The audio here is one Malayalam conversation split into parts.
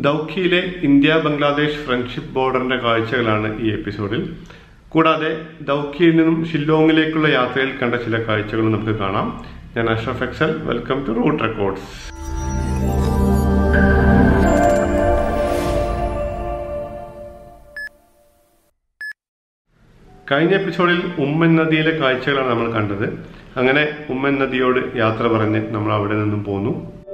ദൗഖിയിലെ ഇന്ത്യ ബംഗ്ലാദേശ് ഫ്രണ്ട്ഷിപ്പ് ബോർഡറിന്റെ കാഴ്ചകളാണ് ഈ എപ്പിസോഡിൽ കൂടാതെ ദൗഖിയിൽ നിന്നും ഷില്ലോങ്ങിലേക്കുള്ള യാത്രയിൽ കണ്ട ചില കാഴ്ചകൾ നമുക്ക് കാണാം ഞാൻ Ashraf Excel welcome to route records കഴിഞ്ഞ എപ്പിസോഡിൽ ഉമ്മൻ നദിയിലെ കാഴ്ചകളാണ് നമ്മൾ കണ്ടത് അങ്ങനെ ഉമ്മൻ നദിയോട് യാത്ര പറഞ്ഞ് നമ്മൾ അവിടെ നിന്നും പോന്നു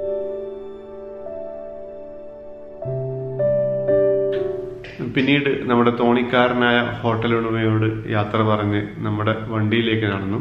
പിന്നീട് നമ്മുടെ തോണിക്കാരനായ ഹോട്ടൽ ഉടമയോട് യാത്ര പറഞ്ഞ് നമ്മുടെ വണ്ടിയിലേക്ക് നടന്നു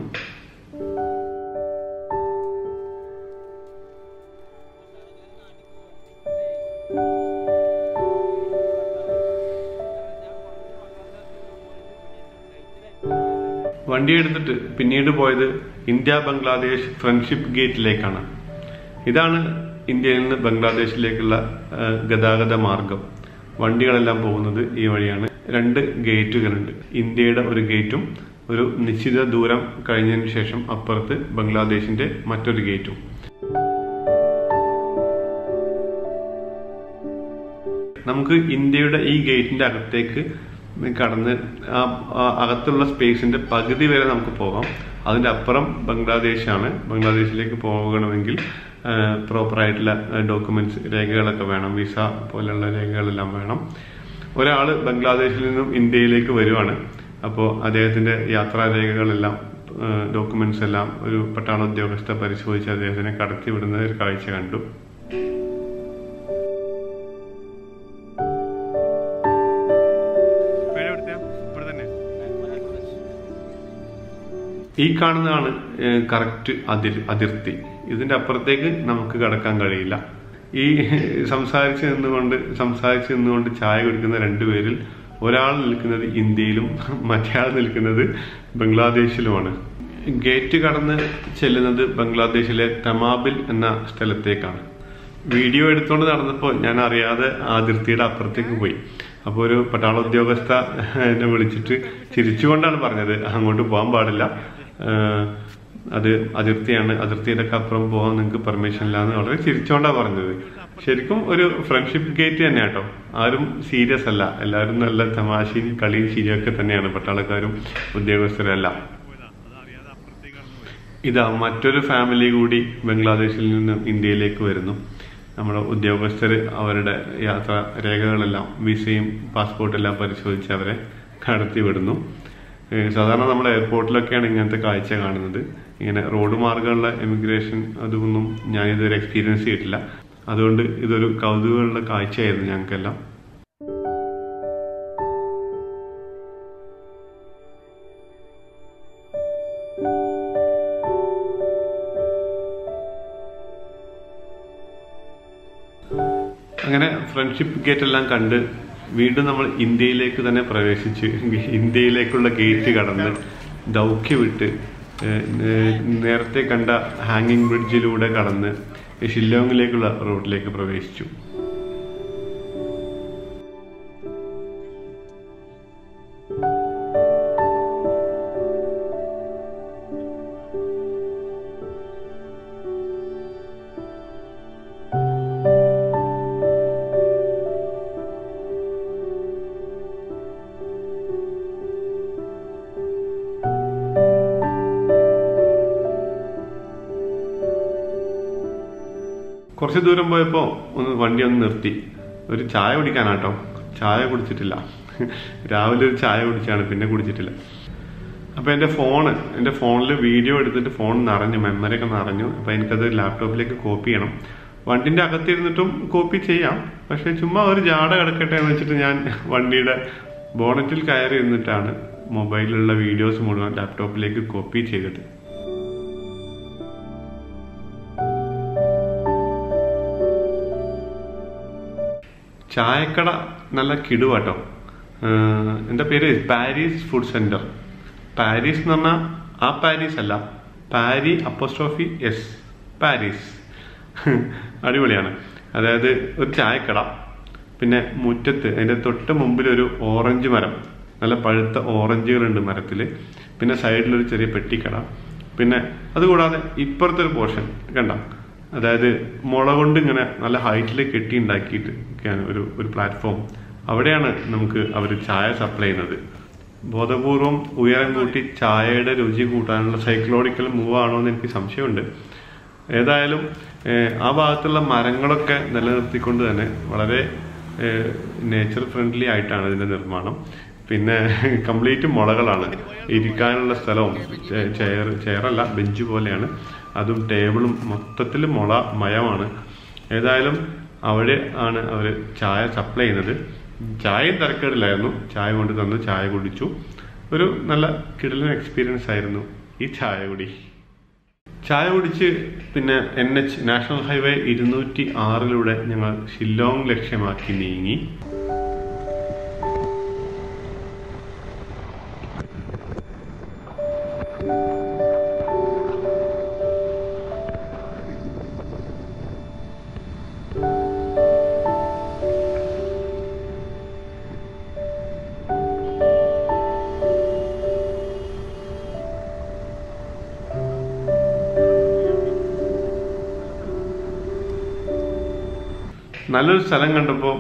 വണ്ടി എടുത്തിട്ട് പിന്നീട് പോയത് ഇന്ത്യ ബംഗ്ലാദേശ് ഫ്രണ്ട്ഷിപ്പ് ഗേറ്റിലേക്കാണ് ഇതാണ് ഇന്ത്യയിൽ നിന്ന് ബംഗ്ലാദേശിലേക്കുള്ള ആ, ഗതാഗത മാർഗം വണ്ടികളെല്ലാം പോകുന്നത് ഈ വഴിയാണ് രണ്ട് ഗേറ്റുകളുണ്ട് ഇന്ത്യയുടെ ഒരു ഗേറ്റും ഒരു നിശ്ചിത ദൂരം കഴിഞ്ഞതിന് ശേഷം അപ്പുറത്ത് ബംഗ്ലാദേശിന്റെ മറ്റൊരു ഗേറ്റും നമുക്ക് ഇന്ത്യയുടെ ഈ ഗേറ്റിന്റെ അകത്തേക്ക് കടന്ന് ആ ആ അകത്തുള്ള സ്പേസിന്റെ പകുതി വരെ നമുക്ക് പോകാം അതിന്റെ അപ്പുറം ബംഗ്ലാദേശാണ് ബംഗ്ലാദേശിലേക്ക് പോകണമെങ്കിൽ പ്രോപ്പർ ആയിട്ടുള്ള ഡോക്യുമെന്റ്സ് രേഖകളൊക്കെ വേണം വിസ പോലെയുള്ള രേഖകളെല്ലാം വേണം ഒരാൾ ബംഗ്ലാദേശിൽ നിന്നും ഇന്ത്യയിലേക്ക് വരുവാണ് അപ്പോൾ അദ്ദേഹത്തിന്റെ യാത്രാ രേഖകളെല്ലാം ഡോക്യുമെന്റ്സ് എല്ലാം ഒരു പട്ടാള ഉദ്യോഗസ്ഥ പരിശോധിച്ച് അദ്ദേഹത്തിനെ കടത്തി വിടുന്ന ഒരു കാഴ്ച കണ്ടു ഈ കാണുന്നതാണ് കറക്റ്റ് അതിർ അതിർത്തി ഇതിന്റെ അപ്പുറത്തേക്ക് നമുക്ക് കടക്കാൻ കഴിയില്ല ഈ സംസാരിച്ച് നിന്നുകൊണ്ട് സംസാരിച്ച് നിന്നുകൊണ്ട് ചായ കുടിക്കുന്ന രണ്ടുപേരിൽ ഒരാൾ നിൽക്കുന്നത് ഇന്ത്യയിലും മറ്റേയാൾ നിൽക്കുന്നത് ബംഗ്ലാദേശിലുമാണ് ഗേറ്റ് കടന്ന് ചെല്ലുന്നത് ബംഗ്ലാദേശിലെ തമാബിൽ എന്ന സ്ഥലത്തേക്കാണ് വീഡിയോ എടുത്തുകൊണ്ട് നടന്നപ്പോൾ ഞാൻ അറിയാതെ ആ അതിർത്തിയുടെ അപ്പുറത്തേക്ക് പോയി അപ്പോൾ ഒരു പട്ടാള ഉദ്യോഗസ്ഥ എന്നെ വിളിച്ചിട്ട് ചിരിച്ചുകൊണ്ടാണ് പറഞ്ഞത് അങ്ങോട്ട് പോകാൻ പാടില്ല ഏഹ് അത് അതിർത്തിയാണ് അതിർത്തിയുടെ ഒക്കെ അപ്പുറം പോകാൻ നിങ്ങൾക്ക് പെർമിഷൻ ഇല്ലാന്ന് വളരെ ചിരിച്ചുകൊണ്ടാണ് പറഞ്ഞത് ശരിക്കും ഒരു ഫ്രണ്ട്ഷിപ്പ് ഗേറ്റ് തന്നെ കേട്ടോ ആരും സീരിയസ് അല്ല എല്ലാവരും നല്ല തമാശയും കളിയും ചിരിയൊക്കെ തന്നെയാണ് പട്ടാളക്കാരും ഉദ്യോഗസ്ഥരെല്ലാം ഇതാ മറ്റൊരു ഫാമിലി കൂടി ബംഗ്ലാദേശിൽ നിന്ന് ഇന്ത്യയിലേക്ക് വരുന്നു നമ്മുടെ ഉദ്യോഗസ്ഥർ അവരുടെ യാത്രാ രേഖകളെല്ലാം വിസയും പാസ്പോർട്ടും എല്ലാം പരിശോധിച്ച് അവരെ കടത്തി വിടുന്നു ഏഹ് സാധാരണ നമ്മുടെ എയർപോർട്ടിലൊക്കെയാണ് ഇങ്ങനത്തെ കാഴ്ച കാണുന്നത് ഇങ്ങനെ റോഡ് മാർഗമുള്ള എമിഗ്രേഷൻ അതൊന്നും ഞാൻ ഇതുവരെ എക്സ്പീരിയൻസ് ചെയ്തിട്ടില്ല അതുകൊണ്ട് ഇതൊരു കൗതുകമുള്ള കാഴ്ചയായിരുന്നു ഞങ്ങൾക്കെല്ലാം അങ്ങനെ ഫ്രണ്ട്ഷിപ്പ് ഗേറ്റ് എല്ലാം കണ്ട് വീണ്ടും നമ്മൾ ഇന്ത്യയിലേക്ക് തന്നെ പ്രവേശിച്ച് ഇന്ത്യയിലേക്കുള്ള ഗേറ്റ് കടന്ന് ദൗഖ്യ വിട്ട് ഏഹ്, ഏഹ്, നേരത്തെ കണ്ട ഹാങ്ങിങ് ബ്രിഡ്ജിലൂടെ കടന്ന് ഷില്ലോങ്ങിലേക്കുള്ള റൂട്ടിലേക്ക് പ്രവേശിച്ചു കുറച്ച് ദൂരം പോയപ്പോൾ ഒന്ന് വണ്ടി ഒന്ന് നിർത്തി ഒരു ചായ കുടിക്കാനാട്ടോ ചായ കുടിച്ചിട്ടില്ല രാവിലെ ഒരു ചായ കുടിച്ചാണ് പിന്നെ കുടിച്ചിട്ടില്ല അപ്പൊ എന്റെ ഫോണ് എന്റെ ഫോണിൽ വീഡിയോ എടുത്തിട്ട് ഫോൺ നിറഞ്ഞു മെമ്മറി ഒക്കെ നിറഞ്ഞു അപ്പൊ എനിക്കത് ലാപ്ടോപ്പിലേക്ക് കോപ്പി ചെയ്യണം വണ്ടിന്റെ അകത്തിരുന്നിട്ടും കോപ്പി ചെയ്യാം പക്ഷെ ചുമ്മാ ഒരു ജാട കിടക്കട്ടെ എന്ന് വെച്ചിട്ട് ഞാൻ വണ്ടിയുടെ ബോണറ്റിൽ കയറി ഇരുന്നിട്ടാണ് മൊബൈലിലുള്ള വീഡിയോസ് മുഴുവൻ ലാപ്ടോപ്പിലേക്ക് കോപ്പി ചെയ്തത് ചായക്കട നല്ല കിടുവാട്ടോ ഏഹ് എന്റെ പേര് പാരീസ് ഫുഡ് സെന്റർ പാരീസ് എന്ന് പറഞ്ഞാൽ ആ പാരീസ് അല്ല പാരി അപ്പോസ്ട്രോഫി എസ് പാരീസ് അടിപൊളിയാണ് അതായത് ഒരു ചായക്കട പിന്നെ മുറ്റത്ത് അതിന്റെ തൊട്ട് മുമ്പിൽ ഒരു ഓറഞ്ച് മരം നല്ല പഴുത്ത ഓറഞ്ചുകളുണ്ട് മരത്തിൽ പിന്നെ സൈഡിലൊരു ചെറിയ പെട്ടിക്കട പിന്നെ അതുകൂടാതെ ഇപ്പുറത്തെ ഒരു പോർഷൻ കണ്ട അതായത് മുള കൊണ്ട് ഇങ്ങനെ നല്ല ഹൈറ്റിൽ കെട്ടി ഉണ്ടാക്കിയിട്ട് ഒക്കെയാണ് ഒരു ഒരു പ്ലാറ്റ്ഫോം അവിടെയാണ് നമുക്ക് അവർ ചായ സപ്ലൈ ചെയ്യുന്നത് ബോധപൂർവം ഉയരം കൂട്ടി ചായയുടെ രുചി കൂട്ടാനുള്ള സൈക്കോളജിക്കൽ മൂവ് ആണോ എന്ന് എനിക്ക് സംശയമുണ്ട് ഏതായാലും ഏഹ്, ആ ഭാഗത്തുള്ള മരങ്ങളൊക്കെ നിലനിർത്തിക്കൊണ്ട് തന്നെ വളരെ നേച്ചർ ഫ്രണ്ട്ലി ആയിട്ടാണ് ഇതിന്റെ നിർമ്മാണം പിന്നെ കംപ്ലീറ്റ് മുളകളാണ് ഇരിക്കാനുള്ള സ്ഥലവും ചെ- ചെയർ ചെയറല്ല ബെഞ്ച് പോലെയാണ് അതും ടേബിളും മൊത്തത്തിൽ മുള മയമാണ് ഏതായാലും അവിടെ ആണ് അവർ ചായ സപ്ലൈ ചെയ്യുന്നത് ചായയും തിരക്കേടില്ലായിരുന്നു ചായ കൊണ്ട് തന്നു ചായ കുടിച്ചു ഒരു നല്ല കിടലൻ എക്സ്പീരിയൻസ് ആയിരുന്നു ഈ ചായ കുടി ചായ കുടിച്ച് പിന്നെ എൻ എച്ച് നാഷണൽ ഹൈവേ ഇരുന്നൂറ്റി ആറിലൂടെ ഞങ്ങൾ ഷില്ലോങ് ലക്ഷ്യമാക്കി നീങ്ങി നല്ലൊരു സ്ഥലം കണ്ടപ്പോൾ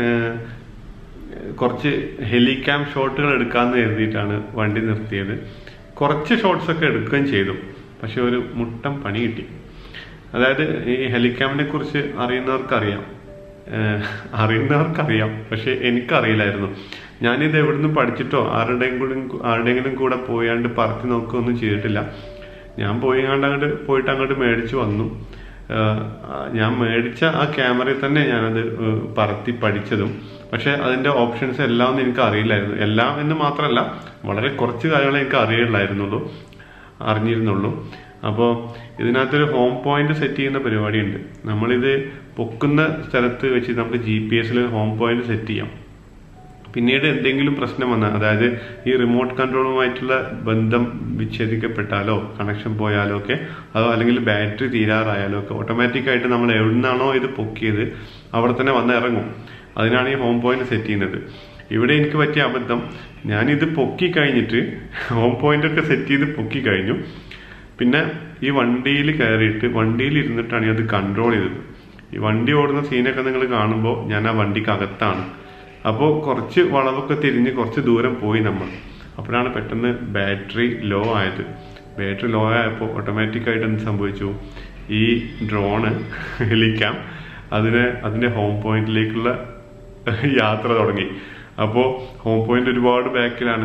കുറച്ച് ഹെലിക്യാം ഷോട്ടുകൾ എടുക്കാമെന്ന് കരുതിയിട്ടാണ് വണ്ടി നിർത്തിയത് കുറച്ച് ഷോട്ട്സ് ഒക്കെ എടുക്കുകയും ചെയ്തു പക്ഷെ ഒരു മുട്ടം പണി കിട്ടി അതായത് ഈ ഹെലിക്യാമിനെ കുറിച്ച് അറിയുന്നവർക്കറിയാം ഏഹ് അറിയുന്നവർക്കറിയാം പക്ഷെ എനിക്കറിയില്ലായിരുന്നു ഞാനിത് എവിടുന്ന് പഠിച്ചിട്ടോ ആരുടെയും കൂടെ ആരുടെയെങ്കിലും കൂടെ പോയാണ്ട് പറത്തി നോക്കുകയൊന്നും ചെയ്തിട്ടില്ല ഞാൻ പോയി അങ്ങോട്ട് പോയിട്ട് അങ്ങോട്ട് മേടിച്ചു വന്നു ഏഹ് ഞാൻ മേടിച്ച ആ ക്യാമറയിൽ തന്നെ ഞാനത് ഏഹ് പറത്തി പഠിച്ചതും പക്ഷെ അതിന്റെ ഓപ്ഷൻസ് എല്ലാം ഒന്നും എനിക്ക് അറിയില്ലായിരുന്നു എല്ലാം എന്ന് മാത്രമല്ല വളരെ കുറച്ച് കാര്യങ്ങളെ എനിക്ക് അറിയില്ലായിരുന്നുള്ളൂ അറിഞ്ഞിരുന്നുള്ളൂ അപ്പോൾ ഇതിനകത്തൊരു ഹോം പോയിന്റ് സെറ്റ് ചെയ്യുന്ന പരിപാടിയുണ്ട് നമ്മളിത് പൊക്കുന്ന സ്ഥലത്ത് വെച്ച് നമുക്ക് ജി പി എസിൽ ഹോം പോയിന്റ് സെറ്റ് ചെയ്യാം പിന്നീട് എന്തെങ്കിലും പ്രശ്നം വന്നാൽ അതായത് ഈ റിമോട്ട് കൺട്രോളുമായിട്ടുള്ള ബന്ധം വിച്ഛേദിക്കപ്പെട്ടാലോ കണക്ഷൻ പോയാലോ ഒക്കെ അതോ അല്ലെങ്കിൽ ബാറ്ററി തീരാറായാലോ ഒക്കെ ഓട്ടോമാറ്റിക് ആയിട്ട് നമ്മൾ എവിടുന്നാണോ ഇത് പൊക്കിയത് അവിടെ തന്നെ വന്ന് ഇറങ്ങും അതിനാണ് ഈ ഹോം പോയിന്റ് സെറ്റ് ചെയ്യുന്നത് ഇവിടെ എനിക്ക് പറ്റിയ അബദ്ധം ഞാനിത് പൊക്കി കഴിഞ്ഞിട്ട് ഹോം പോയിന്റ് ഒക്കെ സെറ്റ് ചെയ്ത് പൊക്കി കഴിഞ്ഞു പിന്നെ ഈ വണ്ടിയിൽ കയറിയിട്ട് വണ്ടിയിൽ ഇരുന്നിട്ടാണ് ഞാൻ അത് കൺട്രോൾ ചെയ്തത് ഈ വണ്ടി ഓടുന്ന സീനൊക്കെ നിങ്ങൾ കാണുമ്പോൾ ഞാൻ ആ വണ്ടിക്ക് അകത്താണ് അപ്പോൾ കുറച്ച് വളവൊക്കെ തിരിഞ്ഞ് കുറച്ച് ദൂരം പോയി നമ്മൾ അപ്പോഴാണ് പെട്ടെന്ന് ബാറ്ററി ലോ ആയത് ബാറ്ററി ലോ ആയപ്പോൾ ഓട്ടോമാറ്റിക് ആയിട്ട് എന്ത് സംഭവിച്ചു ഈ ഡ്രോണ് ഹെലിക്കാം അതിന് അതിന്റെ ഹോം പോയിന്റിലേക്കുള്ള യാത്ര തുടങ്ങി അപ്പോൾ ഹോം പോയിന്റ് ഒരുപാട് ബാക്കിലാണ്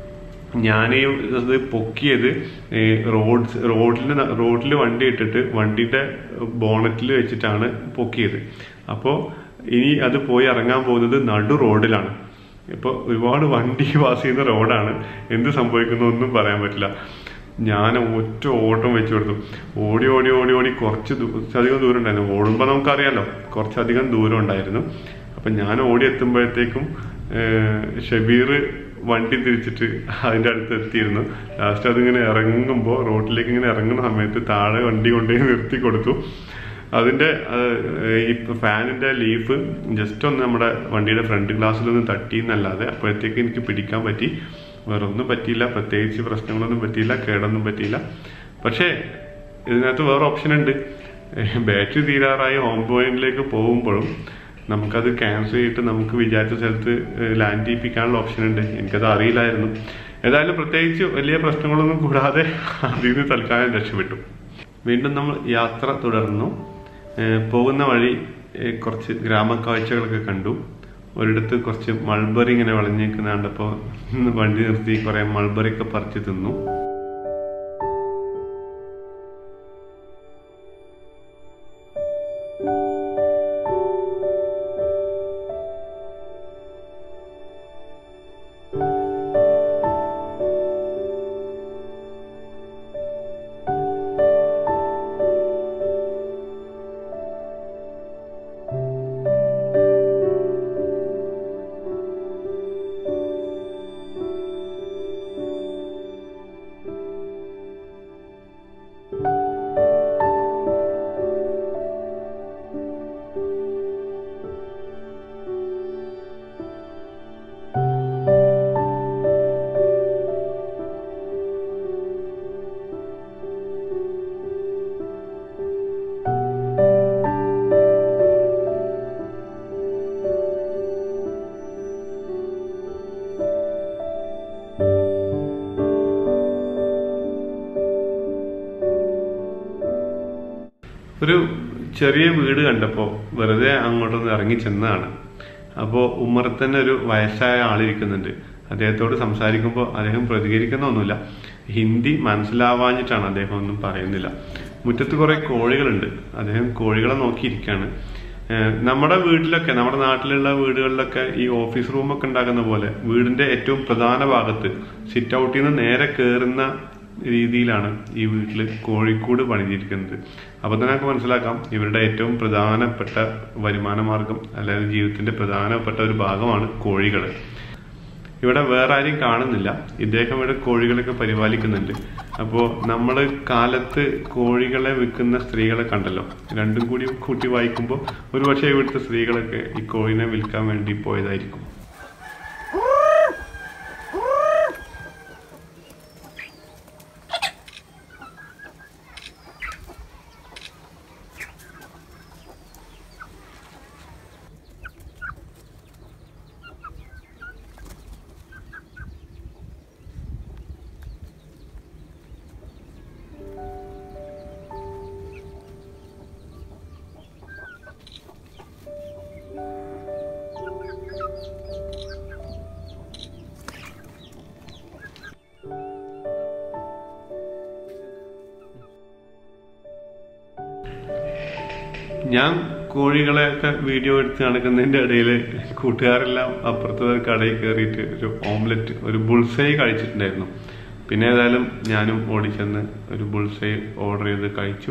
ഞാൻ ഈ ഇത് പൊക്കിയത് റോഡ് റോഡിൽ റോഡിൽ വണ്ടി ഇട്ടിട്ട് വണ്ടിയുടെ ബോണറ്റിൽ വെച്ചിട്ടാണ് പൊക്കിയത് അപ്പോൾ ഇനി അത് പോയി ഇറങ്ങാൻ പോകുന്നത് നടു റോഡിലാണ് ഇപ്പോൾ ഒരുപാട് വണ്ടി പാസ് ചെയ്യുന്ന റോഡാണ് എന്ത് സംഭവിക്കുന്നു ഒന്നും പറയാൻ പറ്റില്ല ഞാൻ ഒറ്റ ഓട്ടം വെച്ചു കൊടുത്തു ഓടി ഓടി ഓടി ഓടി കുറച്ച് ദൂ- കുറച്ചധികം ദൂരം ഉണ്ടായിരുന്നു ഓടുമ്പോൾ നമുക്കറിയാലോ കുറച്ചധികം ദൂരം ഉണ്ടായിരുന്നു അപ്പം ഞാൻ ഓടി എത്തുമ്പോഴത്തേക്കും ഏഹ്, ഷബീർ വണ്ടി തിരിച്ചിട്ട് അതിന്റെ അടുത്ത് എത്തിയിരുന്നു ലാസ്റ്റ് അതിങ്ങനെ ഇറങ്ങുമ്പോൾ റോഡിലേക്ക് ഇങ്ങനെ ഇറങ്ങുന്ന സമയത്ത് താഴെ വണ്ടി കൊണ്ടുപോയി നിർത്തി കൊടുത്തു അതിന്റെ ആ, ഈ ഫാനിന്റെ ലീഫ് ജസ്റ്റ് ഒന്ന് നമ്മുടെ വണ്ടിയുടെ ഫ്രണ്ട് ഗ്ലാസ്സിലൊന്ന് തട്ടി എന്നല്ലാതെ അപ്പോഴത്തേക്ക് എനിക്ക് പിടിക്കാൻ പറ്റി വേറെ ഒന്നും പറ്റിയില്ല പ്രത്യേകിച്ച് പ്രശ്നങ്ങളൊന്നും പറ്റിയില്ല കേടൊന്നും പറ്റിയില്ല പക്ഷേ ഇതിനകത്ത് വേറെ ഓപ്ഷൻ ഉണ്ട് ബാറ്ററി തീരാറായി ഹോം പോയിന്റിലേക്ക് പോകുമ്പോഴും നമുക്കത് ക്യാൻസൽ ചെയ്തിട്ട് നമുക്ക് വിചാരിച്ച സ്ഥലത്ത് ലാൻഡ് ചെയ്യിപ്പിക്കാനുള്ള ഓപ്ഷൻ ഉണ്ട് എനിക്കത് അറിയില്ലായിരുന്നു ഏതായാലും പ്രത്യേകിച്ച് വലിയ പ്രശ്നങ്ങളൊന്നും കൂടാതെ അതിൽ നിന്ന് തൽക്കാലം രക്ഷപ്പെട്ടു വീണ്ടും നമ്മൾ യാത്ര തുടർന്നു ഏഹ് പോകുന്ന വഴി ഏഹ് കുറച്ച് ഗ്രാമക്കാഴ്ചകളൊക്കെ കണ്ടു ഒരിടത്ത് കുറച്ച് മൾബറി ഇങ്ങനെ വളഞ്ഞേക്കുന്ന കണ്ടപ്പോൾ വണ്ടി നിർത്തി കുറെ മൾബറി ഒക്കെ പറിച്ച് തിന്നു ഒരു ചെറിയ വീട് കണ്ടപ്പോൾ വെറുതെ അങ്ങോട്ടൊന്ന് ഇറങ്ങി ചെന്നതാണ് അപ്പോൾ ഉമ്മറത്ത് തന്നെ ഒരു വയസ്സായ ആളിരിക്കുന്നുണ്ട് അദ്ദേഹത്തോട് സംസാരിക്കുമ്പോൾ അദ്ദേഹം പ്രതികരിക്കുന്നൊന്നുമില്ല ഹിന്ദി മനസ്സിലാവാഞ്ഞിട്ടാണ് അദ്ദേഹം ഒന്നും പറയുന്നില്ല മുറ്റത്ത് കുറെ കോഴികളുണ്ട് അദ്ദേഹം കോഴികളെ നോക്കിയിരിക്കുകയാണ് ഏഹ് നമ്മുടെ വീട്ടിലൊക്കെ നമ്മുടെ നാട്ടിലുള്ള വീടുകളിലൊക്കെ ഈ ഓഫീസ് റൂമൊക്കെ ഉണ്ടാക്കുന്ന പോലെ വീടിന്റെ ഏറ്റവും പ്രധാന ഭാഗത്ത് സിറ്റ് ഔട്ടിൽ നിന്ന് നേരെ കയറുന്ന രീതിയിലാണ് ഈ വീട്ടിൽ കോഴിക്കൂട് പണിതിരിക്കുന്നത് അപ്പൊ തന്നെ നമുക്ക് മനസ്സിലാക്കാം ഇവരുടെ ഏറ്റവും പ്രധാനപ്പെട്ട വരുമാന മാർഗം അല്ലെങ്കിൽ ജീവിതത്തിന്റെ പ്രധാനപ്പെട്ട ഒരു ഭാഗമാണ് കോഴികൾ ഇവിടെ വേറെ ആരും കാണുന്നില്ല ഇദ്ദേഹം ഇവിടെ കോഴികളൊക്കെ പരിപാലിക്കുന്നുണ്ട് അപ്പോൾ നമ്മൾ കാലത്ത് കോഴികളെ വിൽക്കുന്ന സ്ത്രീകളെ കണ്ടല്ലോ രണ്ടും കൂടി കൂട്ടി വായിക്കുമ്പോൾ ഒരുപക്ഷെ ഇവിടുത്തെ സ്ത്രീകളൊക്കെ ഈ കോഴിനെ വിൽക്കാൻ വേണ്ടി പോയതായിരിക്കും ഞാൻ കോഴികളെയൊക്കെ വീഡിയോ എടുത്ത് നടക്കുന്നതിന്റെ ഇടയിൽ കൂട്ടുകാരെല്ലാം അപ്പുറത്തെ ഒരു കടയിൽ കയറിയിട്ട് ഒരു ഓംലെറ്റ് ഒരു ബുൾസൈ കഴിച്ചിട്ടുണ്ടായിരുന്നു പിന്നെ ഏതായാലും ഞാനും ഓടിച്ചെന്ന് ഒരു ബുൾസൈ ഓർഡർ ചെയ്ത് കഴിച്ചു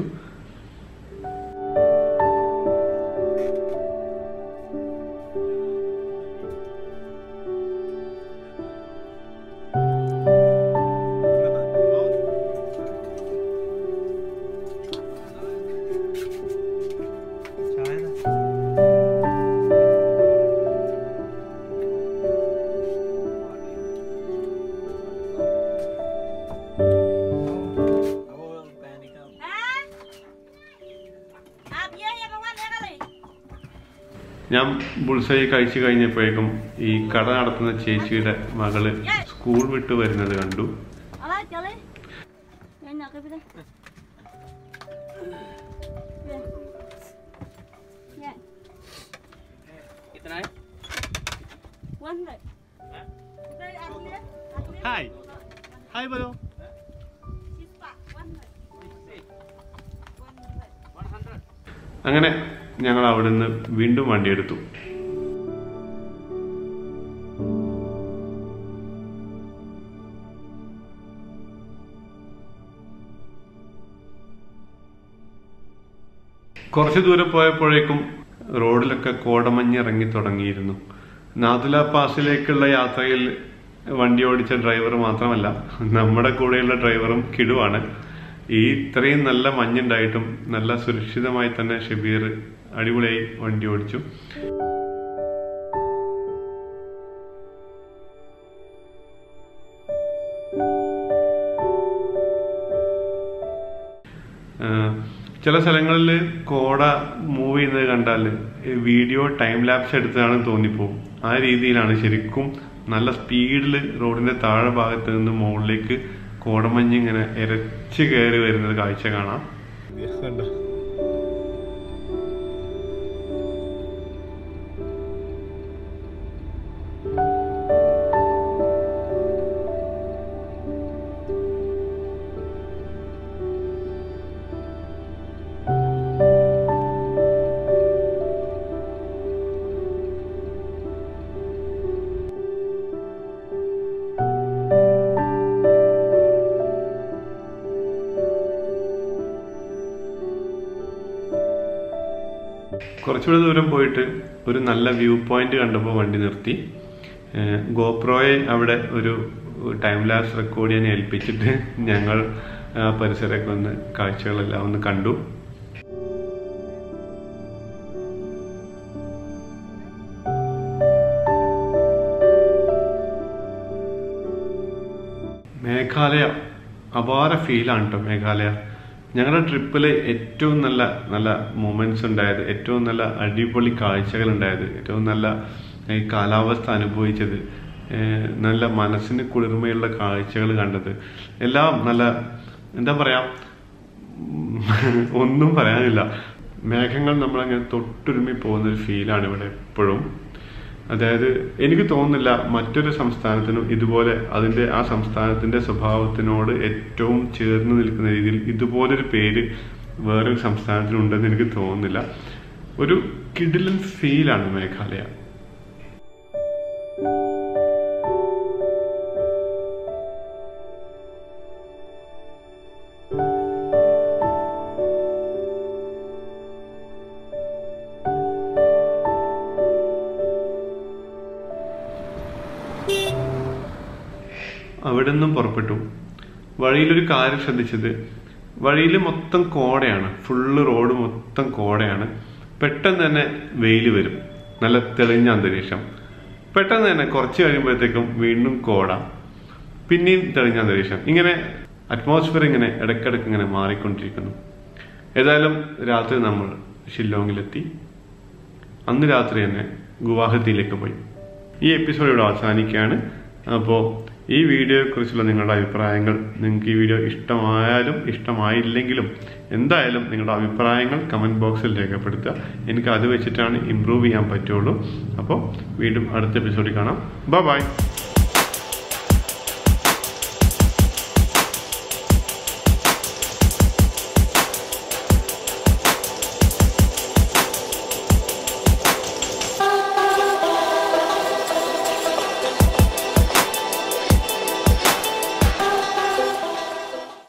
आप ये ये भगवान लेगा नहीं ഞാൻ ബുൾസൈ കഴിച്ചു കഴിഞ്ഞപ്പോഴേക്കും ഈ കട നടത്തുന്ന ചേച്ചിയുടെ മകള് സ്കൂൾ വിട്ട് വരുന്നത് കണ്ടു अरे चले ये ना के बिना ये ये कितना है वन है इधर आदमी है आदमी हाय हाय बोलो सिस्पा वन है वन है वन हंड्रेड അങ്ങനെ ഞങ്ങൾ അവിടുന്ന് വീണ്ടും വണ്ടിയെടുത്തു കുറച്ച് ദൂരം പോയപ്പോഴേക്കും റോഡിലൊക്കെ കോടമഞ്ഞ് ഇറങ്ങി തുടങ്ങിയിരുന്നു നാതുല പാസിലേക്കുള്ള യാത്രയിൽ വണ്ടി ഓടിച്ച ഡ്രൈവർ മാത്രമല്ല നമ്മുടെ കൂടെയുള്ള ഡ്രൈവറും കിടുവാണ് ഈ ഇത്രയും നല്ല മഞ്ഞുണ്ടായിട്ടും നല്ല സുരക്ഷിതമായി തന്നെ ഷബീർ അടിപൊളിയായി വണ്ടി ഓടിച്ചു ആഹ് ചില സ്ഥലങ്ങളിൽ കോട മൂവ് ചെയ്യുന്നത് കണ്ടാൽ വീഡിയോ ടൈം ലാപ്സ് എടുത്തതാണെന്ന് തോന്നിപ്പോവും ആ രീതിയിലാണ് ശരിക്കും നല്ല സ്പീഡിൽ റോഡിന്റെ താഴെ ഭാഗത്ത് നിന്ന് മുകളിലേക്ക് കോടമഞ്ഞ് ഇങ്ങനെ ഇരച്ച് കയറി വരുന്നത് കാഴ്ച കാണാം കുറച്ചുകൂടെ ദൂരം പോയിട്ട് ഒരു നല്ല വ്യൂ പോയിന്റ് കണ്ടപ്പോൾ വണ്ടി നിർത്തി ഏഹ് ഗോപ്രോയെ അവിടെ ഒരു ടൈം ലാപ്സ് റെക്കോർഡ് ചെയ്യാൻ ഏൽപ്പിച്ചിട്ട് ഞങ്ങൾ ആ പരിസരമൊക്കെ ഒന്ന് കാഴ്ചകളെല്ലാം ഒന്ന് കണ്ടു മേഘാലയ അപാര ഫീലാണ് കേട്ടോ മേഘാലയ ഞങ്ങളുടെ ട്രിപ്പിൽ ഏറ്റവും നല്ല നല്ല മൂമെന്റ്സ് ഉണ്ടായത് ഏറ്റവും നല്ല അടിപൊളി കാഴ്ചകൾ ഉണ്ടായത് ഏറ്റവും നല്ല ഈ കാലാവസ്ഥ അനുഭവിച്ചത് ഏഹ് നല്ല മനസ്സിന് കുളിർമയുള്ള കാഴ്ചകൾ കണ്ടത് എല്ലാം നല്ല എന്താ പറയാ ഉം, ഒന്നും പറയാനില്ല മേഘങ്ങൾ നമ്മളങ്ങനെ തൊട്ടുരുമി പോകുന്ന ഒരു ഫീലാണ് ഇവിടെ എപ്പോഴും അതായത് എനിക്ക് തോന്നുന്നില്ല മറ്റൊരു സംസ്ഥാനത്തിനും ഇതുപോലെ അതിന്റെ ആ സംസ്ഥാനത്തിന്റെ സ്വഭാവത്തിനോട് ഏറ്റവും ചേർന്ന് നിൽക്കുന്ന രീതിയിൽ ഇതുപോലൊരു പേര് വേറൊരു സംസ്ഥാനത്തിനുണ്ടെന്ന് എനിക്ക് തോന്നുന്നില്ല ഒരു കിഡിലൻ ഫീലാണ് മേഘാലയ അവിടെ നിന്നും പുറപ്പെട്ടു വഴിയിലൊരു കാര്യം ശ്രദ്ധിച്ചത് വഴിയിൽ മൊത്തം കോടയാണ് ഫുള്ള് റോഡ് മൊത്തം കോടയാണ് പെട്ടെന്ന് തന്നെ വെയിൽ വരും നല്ല തെളിഞ്ഞ അന്തരീക്ഷം പെട്ടെന്ന് തന്നെ കുറച്ച് കഴിയുമ്പോഴത്തേക്കും വീണ്ടും കോട പിന്നെയും തെളിഞ്ഞ അന്തരീക്ഷം ഇങ്ങനെ അറ്റ്മോസ്ഫിയർ ഇങ്ങനെ ഇടയ്ക്കിടയ്ക്ക് ഇങ്ങനെ മാറിക്കൊണ്ടിരിക്കുന്നു ഏതായാലും രാത്രി നമ്മൾ ഷില്ലോങ്ങിലെത്തി അന്ന് രാത്രി തന്നെ ഗുവാഹത്തിയിലേക്ക് പോയി ഈ എപ്പിസോഡ് ഇവിടെ അവസാനിക്കുകയാണ് അപ്പോൾ ഈ വീഡിയോയെക്കുറിച്ചുള്ള നിങ്ങളുടെ അഭിപ്രായങ്ങൾ നിങ്ങൾക്ക് ഈ വീഡിയോ ഇഷ്ടമായാലും ഇഷ്ടമായില്ലെങ്കിലും എന്തായാലും നിങ്ങളുടെ അഭിപ്രായങ്ങൾ കമൻറ്റ് ബോക്സിൽ രേഖപ്പെടുത്തുക എനിക്ക് അത് വെച്ചിട്ടാണ് ഇമ്പ്രൂവ് ചെയ്യാൻ പറ്റുള്ളൂ അപ്പോൾ വീണ്ടും അടുത്ത എപ്പിസോഡിൽ കാണാം ബൈ ബൈ